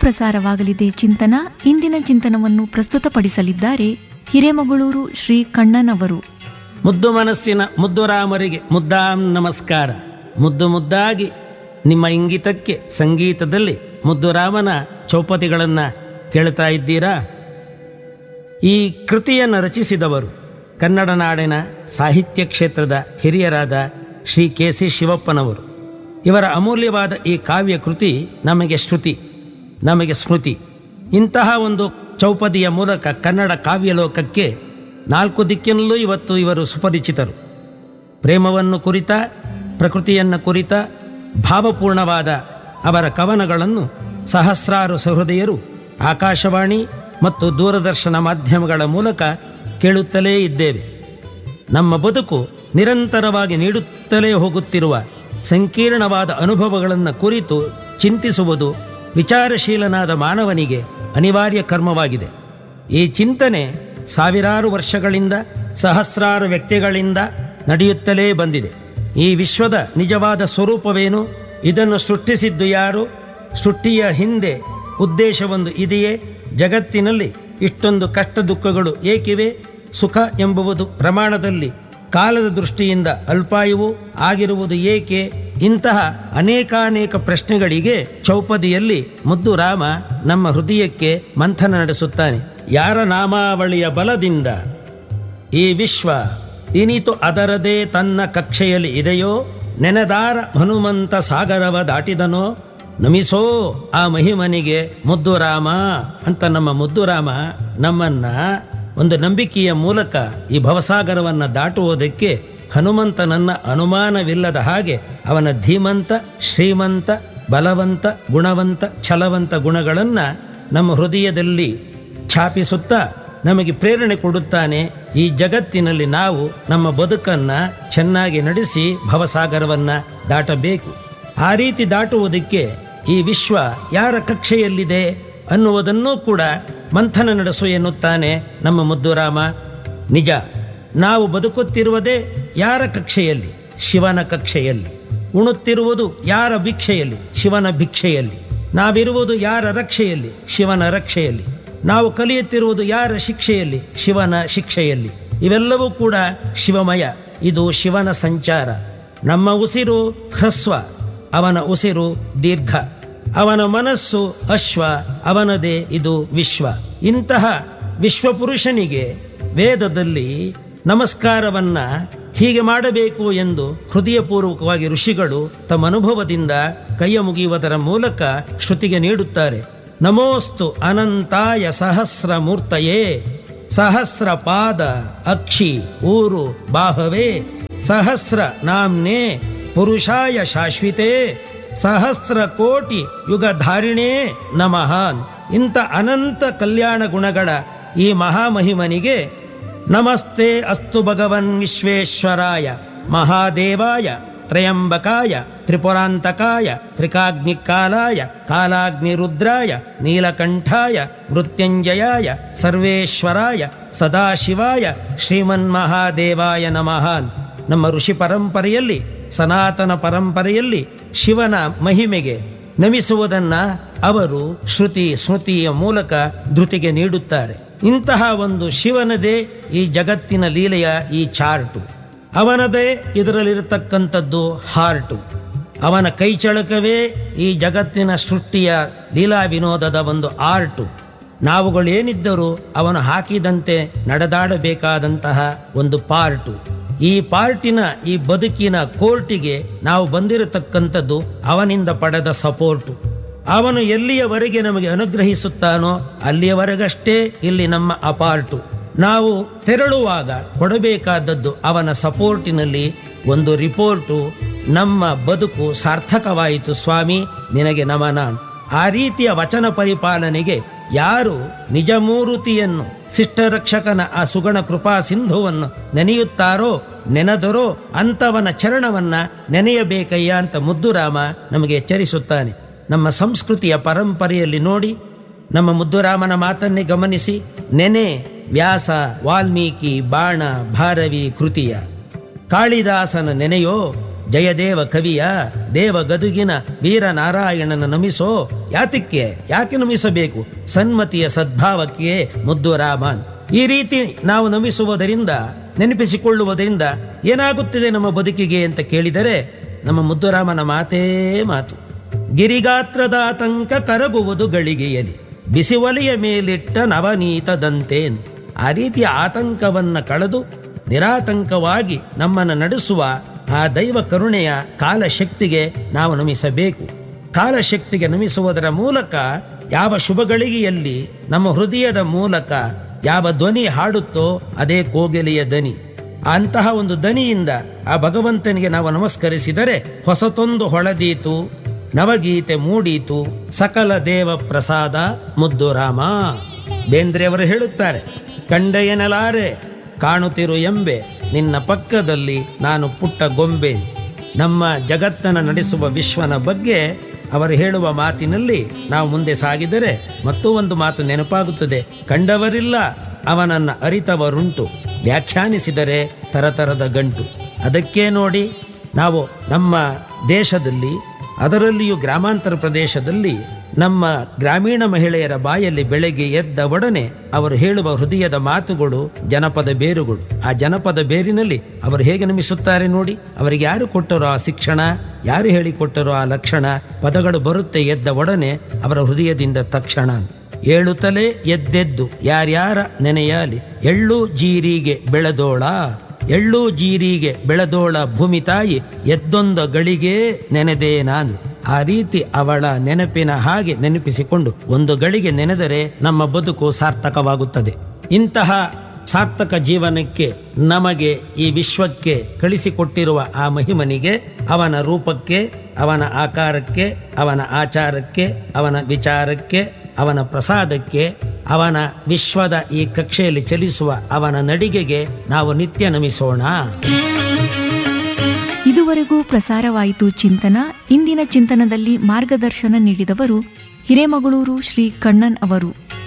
ಪ್ರಸಾರವಾಗಲಿದೆ ಚಿಂತನ ಇಂದಿನ ಚಿಂತನವನ್ನು ಪ್ರಸ್ತುತಪಡಿಸಲಿದ್ದಾರೆ ಹಿರೇಮಗಳೂರು ಶ್ರೀ ಕಣ್ಣನವರು ಮುದ್ದು ಮನಸ್ಸಿನ ಮುದ್ದು ರಾಮರಿಗೆ ಮುದ್ದಾಂ ನಮಸ್ಕಾರ ಮುದ್ದು ಮುದ್ದಾಗಿ ನಿಮ್ಮ ಇಂಗಿತಕ್ಕೆ ಸಂಗೀತದಲ್ಲಿ ಮುದ್ದು ರಾಮನ ಚೌಪತಿಗಳನ್ನು ಕೇಳ್ತಾ ಇದ್ದೀರಾ ಈ ಕೃತಿಯನ್ನು ರಚಿಸಿದವರು ಕನ್ನಡ ನಾಡಿನ ಸಾಹಿತ್ಯ ಕ್ಷೇತ್ರದ ಹಿರಿಯರಾದ ಶ್ರೀ ಕೆ ಸಿ ಶಿವಪ್ಪನವರು ಇವರ ಅಮೂಲ್ಯವಾದ ಈ ಕಾವ್ಯ ಕೃತಿ ನಮಗೆ ಶ್ರುತಿ ನಮಗೆ ಸ್ಮೃತಿ ಇಂತಹ ಒಂದು ಚೌಪದಿಯ ಮೂಲಕ ಕನ್ನಡ ಕಾವ್ಯಲೋಕಕ್ಕೆ ನಾಲ್ಕು ದಿಕ್ಕಿನಲ್ಲೂ ಇವತ್ತು ಇವರು ಸುಪರಿಚಿತರು ಪ್ರೇಮವನ್ನು ಕುರಿತ ಪ್ರಕೃತಿಯನ್ನು ಕುರಿತ ಭಾವಪೂರ್ಣವಾದ ಅವರ ಕವನಗಳನ್ನು ಸಹಸ್ರಾರು ಸಹೃದಯರು ಆಕಾಶವಾಣಿ ಮತ್ತು ದೂರದರ್ಶನ ಮಾಧ್ಯಮಗಳ ಮೂಲಕ ಕೇಳುತ್ತಲೇ ಇದ್ದೇವೆ ನಮ್ಮ ಬದುಕು ನಿರಂತರವಾಗಿ ನೀಡುತ್ತಲೇ ಹೋಗುತ್ತಿರುವ ಸಂಕೀರ್ಣವಾದ ಅನುಭವಗಳನ್ನು ಕುರಿತು ಚಿಂತಿಸುವುದು ವಿಚಾರಶೀಲನಾದ ಮಾನವನಿಗೆ ಅನಿವಾರ್ಯ ಕರ್ಮವಾಗಿದೆ ಈ ಚಿಂತನೆ ಸಾವಿರಾರು ವರ್ಷಗಳಿಂದ ಸಹಸ್ರಾರು ವ್ಯಕ್ತಿಗಳಿಂದ ನಡೆಯುತ್ತಲೇ ಬಂದಿದೆ ಈ ವಿಶ್ವದ ನಿಜವಾದ ಸ್ವರೂಪವೇನು ಇದನ್ನು ಸೃಷ್ಟಿಸಿದ್ದು ಯಾರು ಸೃಷ್ಟಿಯ ಹಿಂದೆ ಉದ್ದೇಶವೊಂದು ಇದೆಯೇ ಜಗತ್ತಿನಲ್ಲಿ ಇಷ್ಟೊಂದು ಕಷ್ಟ ದುಃಖಗಳು ಏಕಿವೆ ಸುಖ ಎಂಬುವುದು ಪ್ರಮಾಣದಲ್ಲಿ ಕಾಲದ ದೃಷ್ಟಿಯಿಂದ ಅಲ್ಪಾಯುವು ಆಗಿರುವುದು ಏಕೆ ಇಂತಹ ಅನೇಕಾನೇಕ ಪ್ರಶ್ನೆಗಳಿಗೆ ಚೌಪದಿಯಲ್ಲಿ ಮುದ್ದು ರಾಮ ನಮ್ಮ ಹೃದಯಕ್ಕೆ ಮಂಥನ ನಡೆಸುತ್ತಾನೆ ಯಾರ ನಾಮಾವಳಿಯ ಬಲದಿಂದ ಈ ವಿಶ್ವ ಇನಿತು ಅದರದೇ ತನ್ನ ಕಕ್ಷೆಯಲ್ಲಿ ಇದೆಯೋ ನೆನೆದಾರ ಹನುಮಂತ ಸಾಗರವ ದಾಟಿದನೋ ನಮಿಸೋ ಆ ಮಹಿಮನಿಗೆ ಮುದ್ದು ರಾಮ ಅಂತ ನಮ್ಮ ಮುದ್ದು ರಾಮ ನಮ್ಮನ್ನ ಒಂದು ನಂಬಿಕೆಯ ಮೂಲಕ ಈ ಭವಸಾಗರವನ್ನು ದಾಟುವುದಕ್ಕೆ ಹನುಮಂತನನ್ನ ಅನುಮಾನವಿಲ್ಲದ ಹಾಗೆ ಅವನ ಧೀಮಂತ ಶ್ರೀಮಂತ ಬಲವಂತ ಗುಣವಂತ ಛಲವಂತ ಗುಣಗಳನ್ನು ನಮ್ಮ ಹೃದಯದಲ್ಲಿ ಛಾಪಿಸುತ್ತಾ ನಮಗೆ ಪ್ರೇರಣೆ ಕೊಡುತ್ತಾನೆ ಈ ಜಗತ್ತಿನಲ್ಲಿ ನಾವು ನಮ್ಮ ಬದುಕನ್ನು ಚೆನ್ನಾಗಿ ನಡೆಸಿ ಭವಸಾಗರವನ್ನು ದಾಟಬೇಕು ಆ ರೀತಿ ದಾಟುವುದಕ್ಕೆ ಈ ವಿಶ್ವ ಯಾರ ಕಕ್ಷೆಯಲ್ಲಿದೆ ಅನ್ನುವುದನ್ನೂ ಕೂಡ ಮಂಥನ ನಡೆಸು ಎನ್ನುತ್ತಾನೆ ನಮ್ಮ ಮುದ್ದುರಾಮ ನಿಜ ನಾವು ಬದುಕುತ್ತಿರುವುದೇ ಯಾರ ಕಕ್ಷೆಯಲ್ಲಿ ಶಿವನ ಕಕ್ಷೆಯಲ್ಲಿ ಉಣುತ್ತಿರುವುದು ಯಾರ ಭಿಕ್ಷೆಯಲ್ಲಿ ಶಿವನ ಭಿಕ್ಷೆಯಲ್ಲಿ ನಾವಿರುವುದು ಯಾರ ರಕ್ಷೆಯಲ್ಲಿ ಶಿವನ ರಕ್ಷೆಯಲ್ಲಿ ನಾವು ಕಲಿಯುತ್ತಿರುವುದು ಯಾರ ಶಿಕ್ಷೆಯಲ್ಲಿ ಶಿವನ ಶಿಕ್ಷೆಯಲ್ಲಿ ಇವೆಲ್ಲವೂ ಕೂಡ ಶಿವಮಯ ಇದು ಶಿವನ ಸಂಚಾರ ನಮ್ಮ ಉಸಿರು ಹ್ರಸ್ವ ಅವನ ಉಸಿರು ದೀರ್ಘ ಅವನ ಮನಸ್ಸು ಅಶ್ವ ಅವನದೇ ಇದು ವಿಶ್ವ ಇಂತಹ ವಿಶ್ವಪುರುಷನಿಗೆ ವೇದದಲ್ಲಿ ನಮಸ್ಕಾರವನ್ನ ಹೀಗೆ ಮಾಡಬೇಕು ಎಂದು ಹೃದಯಪೂರ್ವಕವಾಗಿ ಋಷಿಗಳು ತಮ್ಮ ಅನುಭವದಿಂದ ಕೈಯ ಮುಗಿಯುವುದರ ಮೂಲಕ ಶ್ರುತಿಗೆ ನೀಡುತ್ತಾರೆ ನಮೋಸ್ತು ಅನಂತಾಯ ಸಹಸ್ರ ಮೂರ್ತಯೇ ಸಹಸ್ರ ಪಾದ ಅಕ್ಷಿ ಊರು ಬಾಹವೇ ಸಹಸ್ರ ನಾಮ್ನೇ ಪುರುಷಾಯ ಶಾಶ್ವಿತೇ ಸಹಸ್ರ ಕೋಟಿ ಯುಗಧಾರಿಣೇ ನಮಃ ಇಂಥ ಅನಂತ ಕಲ್ಯಾಣ ಗುಣಗಳ ಈ ಮಹಾಮಹಿಮನಿಗೆ ನಮಸ್ತೆ ಅಸ್ತು ಭಗವನ್ ವಿಶ್ವೇಶ್ವರಾಯ ಮಹಾದೇವಾಯ ತ್ರಯಂಬಕಾಯ ತ್ರಿಪುರಾಂತಕಾಯ ತ್ರಿಕಾಗ್ನಿಕಾಲಾಯ ಕಾಲಾಗ್ನಿರುದ್ರಾಯ ನೀಲಕಂಠಾಯ ಮೃತ್ಯುಂಜಯಾಯ ಸರ್ವೇಶ್ವರಾಯ ಸದಾಶಿವಾಯ ಶ್ರೀಮನ್ಮಹಾದೇವಾಯ ನಮಃ ನಮ್ಮ ಋಷಿ ಪರಂಪರೆಯಲ್ಲಿ ಸನಾತನ ಪರಂಪರೆಯಲ್ಲಿ ಶಿವನ ಮಹಿಮೆಗೆ ನಮಿಸುವುದನ್ನ ಅವರು ಶ್ರುತಿ ಸ್ಮೃತಿಯ ಮೂಲಕ ಧೃತಿಗೆ ನೀಡುತ್ತಾರೆ ಇಂತಹ ಒಂದು ಶಿವನದೇ ಈ ಜಗತ್ತಿನ ಲೀಲೆಯ ಈ ಚಾರ್ಟು ಅವನದೇ ಇದರಲ್ಲಿರತಕ್ಕಂಥದ್ದು ಹಾರ್ಟು ಅವನ ಕೈಚಳಕವೇ ಈ ಜಗತ್ತಿನ ಸೃಷ್ಟಿಯ ಲೀಲಾ ವಿನೋದದ ಒಂದು ಆರ್ಟು ನಾವುಗಳೇನಿದ್ದರೂ ಅವನು ಹಾಕಿದಂತೆ ನಡೆದಾಡಬೇಕಾದಂತಹ ಒಂದು ಪಾರ್ಟು ಈ ಪಾರ್ಟಿನ ಈ ಬದುಕಿನ ಕೋರ್ಟಿಗೆ ನಾವು ಬಂದಿರತಕ್ಕಂಥದ್ದು ಅವನಿಂದ ಪಡೆದ ಸಪೋರ್ಟು ಅವನು ಎಲ್ಲಿಯವರೆಗೆ ನಮಗೆ ಅನುಗ್ರಹಿಸುತ್ತಾನೋ ಅಲ್ಲಿಯವರೆಗಷ್ಟೇ ಇಲ್ಲಿ ನಮ್ಮ ಅಪಾರ್ಟು ನಾವು ತೆರಳುವಾಗ ಕೊಡಬೇಕಾದದ್ದು ಅವನ ಸಪೋರ್ಟಿನಲ್ಲಿ ಒಂದು ರಿಪೋರ್ಟು ನಮ್ಮ ಬದುಕು ಸಾರ್ಥಕವಾಯಿತು ಸ್ವಾಮಿ ನಿನಗೆ ನಮನ ಆ ರೀತಿಯ ವಚನ ಪರಿಪಾಲನೆಗೆ ಯಾರು ನಿಜಮೂರುತಿಯನ್ನು ಶಿಷ್ಟರಕ್ಷಕನ ಆ ಸುಗಣ ಕೃಪಾ ಸಿಂಧುವನ್ನು ನೆನೆಯುತ್ತಾರೋ ನೆನೆದರೋ ಅಂಥವನ ಚರಣವನ್ನ ನೆನೆಯಬೇಕಯ್ಯ ಅಂತ ಮುದ್ದುರಾಮ ನಮಗೆ ಎಚ್ಚರಿಸುತ್ತಾನೆ ನಮ್ಮ ಸಂಸ್ಕೃತಿಯ ಪರಂಪರೆಯಲ್ಲಿ ನೋಡಿ ನಮ್ಮ ಮುದ್ದುರಾಮನ ಮಾತನ್ನೇ ಗಮನಿಸಿ ನೆನೆ ವ್ಯಾಸ ವಾಲ್ಮೀಕಿ ಬಾಣ ಭಾರವಿ ಕೃತಿಯ ಕಾಳಿದಾಸನ ನೆನೆಯೋ ಜಯದೇವ ಕವಿಯ ದೇವ ಗದುಗಿನ ವೀರ ನಾರಾಯಣನ ನಮಿಸೋ ಯಾತಕ್ಕೆ ಯಾಕೆ ನಮಿಸಬೇಕು ಸನ್ಮತಿಯ ಸದ್ಭಾವಕ್ಕೆ ಮುದ್ದು ರಾಮನ್ ಈ ರೀತಿ ನಾವು ನಮಿಸುವುದರಿಂದ ನೆನಪಿಸಿಕೊಳ್ಳುವುದರಿಂದ ಏನಾಗುತ್ತಿದೆ ನಮ್ಮ ಬದುಕಿಗೆ ಅಂತ ಕೇಳಿದರೆ ನಮ್ಮ ಮುದ್ದುರಾಮನ ಮಾತೇ ಮಾತು ಗಿರಿಗಾತ್ರದ ಆತಂಕ ಕರಗುವುದು ಗಳಿಗೆಯಲಿ ಬಿಸಿವಲೆಯ ಮೇಲಿಟ್ಟ ನವನೀತದಂತೇನ್ ಆ ರೀತಿಯ ಆತಂಕವನ್ನ ಕಳೆದು ನಿರಾತಂಕವಾಗಿ ನಮ್ಮನ್ನು ನಡೆಸುವ ಆ ದೈವ ಕರುಣೆಯ ಕಾಲಶಕ್ತಿಗೆ ನಾವು ನಮಿಸಬೇಕು ಕಾಲಶಕ್ತಿಗೆ ನಮಿಸುವುದರ ಮೂಲಕ ಯಾವ ಶುಭಗಳಿಗೆಯಲ್ಲಿ ನಮ್ಮ ಹೃದಯದ ಮೂಲಕ ಯಾವ ಧ್ವನಿ ಹಾಡುತ್ತೋ ಅದೇ ಕೋಗಿಲೆಯ ದನಿ ಅಂತಹ ಒಂದು ದನಿಯಿಂದ ಆ ಭಗವಂತನಿಗೆ ನಾವು ನಮಸ್ಕರಿಸಿದರೆ ಹೊಸತೊಂದು ಹೊಳೆದೀತು ನವಗೀತೆ ಮೂಡೀತು ಸಕಲ ದೇವ ಪ್ರಸಾದ ಮುದ್ದು ರಾಮ ಬೇಂದ್ರೆಯವರು ಹೇಳುತ್ತಾರೆ ಕಂಡೆಯನಲಾರೆ ಕಾಣುತ್ತಿರು ಎಂಬೆ ನಿನ್ನ ಪಕ್ಕದಲ್ಲಿ ನಾನು ಪುಟ್ಟ ಗೊಂಬೆ ನಮ್ಮ ಜಗತ್ತನ್ನು ನಡೆಸುವ ವಿಶ್ವನ ಬಗ್ಗೆ ಅವರು ಹೇಳುವ ಮಾತಿನಲ್ಲಿ ನಾವು ಮುಂದೆ ಸಾಗಿದರೆ ಮತ್ತೂ ಒಂದು ಮಾತು ನೆನಪಾಗುತ್ತದೆ ಕಂಡವರಿಲ್ಲ ಅವನನ್ನ ಅರಿತವರುಂಟು ವ್ಯಾಖ್ಯಾನಿಸಿದರೆ ತರತರದ ಗಂಟು ಅದಕ್ಕೆ ನೋಡಿ ನಾವು ನಮ್ಮ ದೇಶದಲ್ಲಿ ಅದರಲ್ಲಿಯೂ ಗ್ರಾಮಾಂತರ ಪ್ರದೇಶದಲ್ಲಿ ನಮ್ಮ ಗ್ರಾಮೀಣ ಮಹಿಳೆಯರ ಬಾಯಲ್ಲಿ ಬೆಳಗ್ಗೆ ಎದ್ದ ಒಡನೆ ಅವರು ಹೇಳುವ ಹೃದಯದ ಮಾತುಗಳು ಜನಪದ ಬೇರುಗಳು ಆ ಜನಪದ ಬೇರಿನಲ್ಲಿ ಅವರು ಹೇಗೆ ನಮಿಸುತ್ತಾರೆ ನೋಡಿ ಅವರಿಗೆ ಯಾರು ಕೊಟ್ಟರೋ ಆ ಶಿಕ್ಷಣ ಯಾರು ಹೇಳಿಕೊಟ್ಟರೋ ಆ ಲಕ್ಷಣ ಪದಗಳು ಬರುತ್ತೆ ಎದ್ದ ಒಡನೆ ಅವರ ಹೃದಯದಿಂದ ತಕ್ಷಣ ಏಳುತ್ತಲೇ ಎದ್ದೆದ್ದು ಯಾರ್ಯಾರ ನೆನೆಯಾಲಿ ಎಳ್ಳು ಜೀರಿಗೆ ಬೆಳೆದೋಳ ಎಳ್ಳು ಜೀರಿಗೆ ಬೆಳೆದೋಳ ಭೂಮಿ ತಾಯಿ ಎದ್ದೊಂದ ಗಳಿಗೆ ನೆನೆದೇ ನಾನು ಆ ರೀತಿ ಅವಳ ನೆನಪಿನ ಹಾಗೆ ನೆನಪಿಸಿಕೊಂಡು ಒಂದು ಗಳಿಗೆ ನೆನೆದರೆ ನಮ್ಮ ಬದುಕು ಸಾರ್ಥಕವಾಗುತ್ತದೆ ಇಂತಹ ಸಾರ್ಥಕ ಜೀವನಕ್ಕೆ ನಮಗೆ ಈ ವಿಶ್ವಕ್ಕೆ ಕಳಿಸಿಕೊಟ್ಟಿರುವ ಆ ಮಹಿಮನಿಗೆ ಅವನ ರೂಪಕ್ಕೆ ಅವನ ಆಕಾರಕ್ಕೆ ಅವನ ಆಚಾರಕ್ಕೆ ಅವನ ವಿಚಾರಕ್ಕೆ ಅವನ ಪ್ರಸಾದಕ್ಕೆ ಅವನ ವಿಶ್ವದ ಈ ಕಕ್ಷೆಯಲ್ಲಿ ಚಲಿಸುವ ಅವನ ನಡಿಗೆಗೆ ನಾವು ನಿತ್ಯ ನಮಿಸೋಣ ಇದುವರೆಗೂ ಪ್ರಸಾರವಾಯಿತು ಚಿಂತನ ಇಂದಿನ ಚಿಂತನದಲ್ಲಿ ಮಾರ್ಗದರ್ಶನ ನೀಡಿದವರು ಹಿರೇಮಗಳೂರು ಶ್ರೀ ಕಣ್ಣನ್ ಅವರು